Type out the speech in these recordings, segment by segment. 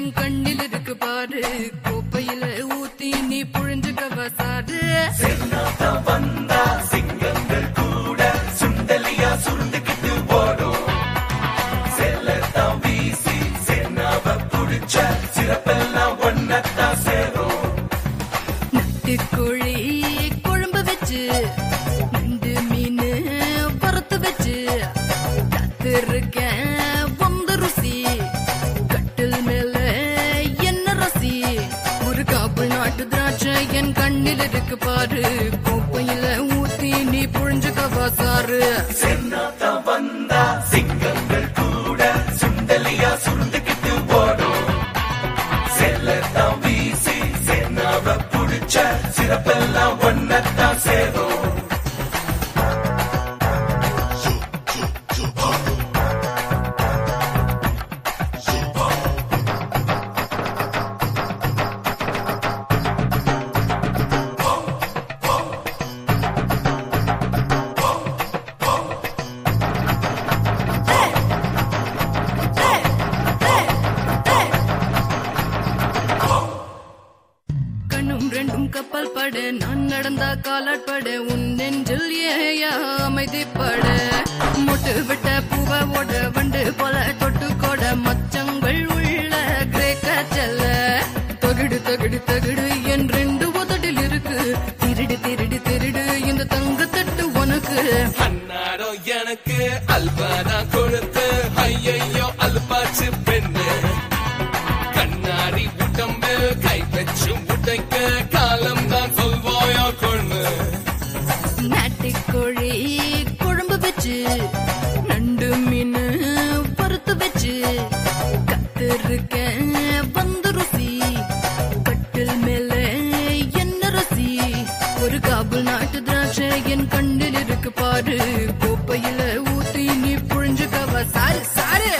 என் கண்ணில் இருக்கு பாரு கோப்பையில ஊத்தி நீ புழிஞ்சுக்கவ சாரு வந்தா சிங்கங்கள் கூட சுண்டலியா சுருண்டுக்கிட்டு ஓடும் செல்லத்தான் வீசி சென்னாவ புடிச்ச சிறப்பெல்லாம் ஒன்னத்தான் சேரும் நட்டுக்கோழி குழம்பு வச்சு நண்டு மீன் வறுத்து வச்சு காத்திருக்கேன் வந்த ருசி கட்டில் மேல என்ன ரசி ஒரு காப்பு நாட்டு திராட்சை என் கண்ணில் இருக்கு பாரு கோப்பையில ஊத்தி நீ புழிஞ்சுக்கவா சாரு சென்னாத்தான் வந்தா சிங்கங்கள் கூட சுண்டலியா சுருண்டுக்கிட்டு ஓடும் செல்லத்தான் வீசி சென்னாவ புடிச்ச சிறப்பெல்லாம் ஒன்னத்தான் சேரும் கண்ணும் ரெண்டும் கப்பல் பட நான் நடந்தா காலாட்பட உன் நெஞ்சில் ஏயா அமைதிப்பட மொட்டு விட்ட பூவ ஓட வண்டு போல தொட்டு கொட மச்சங்கள் உள்ள கிரேக்க செல்ல தகுடு தகுடு தகுடு என் ரெண்டு உதடில் இருக்கு திருடு திருடு திருடு இந்த தங்கத்தட்டு உனக்கு அன்னாரோ எனக்கு அல்வாரா கொடுத்து ஐயையோ அல்பாச்சு பெண்ணு கண்ணாடி உடம்பு கை வச்சு உடைக்க காலம் தான் சொல்வாயோ கொண்டு நாட்டுக்கோழி குழம்பு வச்சு நண்டு மீன் வறுத்து வச்சு கத்திருக்கேன் வந்து ருசி கட்டில் மேல என்ன ரசி ஒரு காபுல் நாட்டு திராட்சை என் கண்ணில் இருக்கு பாரு கோப்பையில ஊத்தி நீ புழிஞ்சுக்கவ சாரு சாரு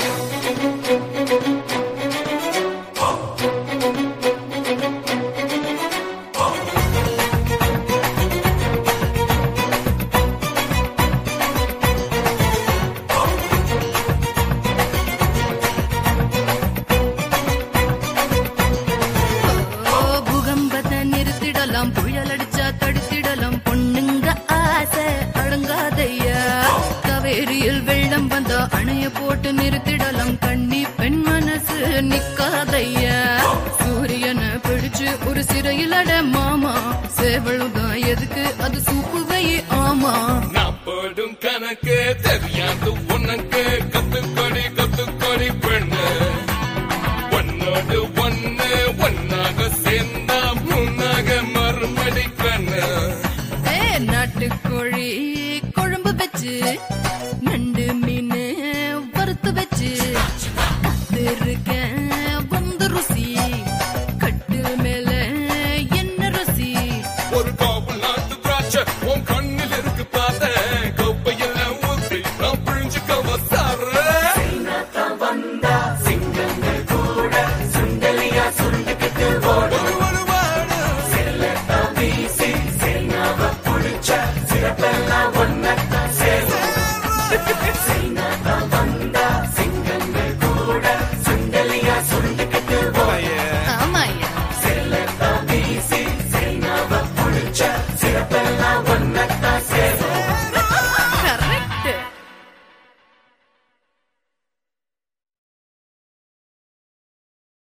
ஓ, பூகம்பத்தை நிறுத்திடலாம் புயல் அடிச்சா தடுத்திடலாம் பொண்ணுங்க ஆசை அடங்காதையா காவேரியில் வெள்ளம் வந்தா அணைய போட்டு நிறுத்திடலாம் கண்ணி பெண் மனசு நிக்காதையா சூரியனை பிடிச்சு ஒரு சிறையில் அட மாமா சேவலுதான் எதுக்கு அது சூப்பு வை ஆமா நான் போடும் கணக்கு தெரியாது உனக்கு கத்துக்கொடி கத்துக்கொடி பெண்ணு ஒன்னோடு ஒன்னு ஒன்னாக சேர்ந்தா முன்னாக மறுபடி கண்ணு ஏ நாட்டுக்கோழி குழம்பு வச்சு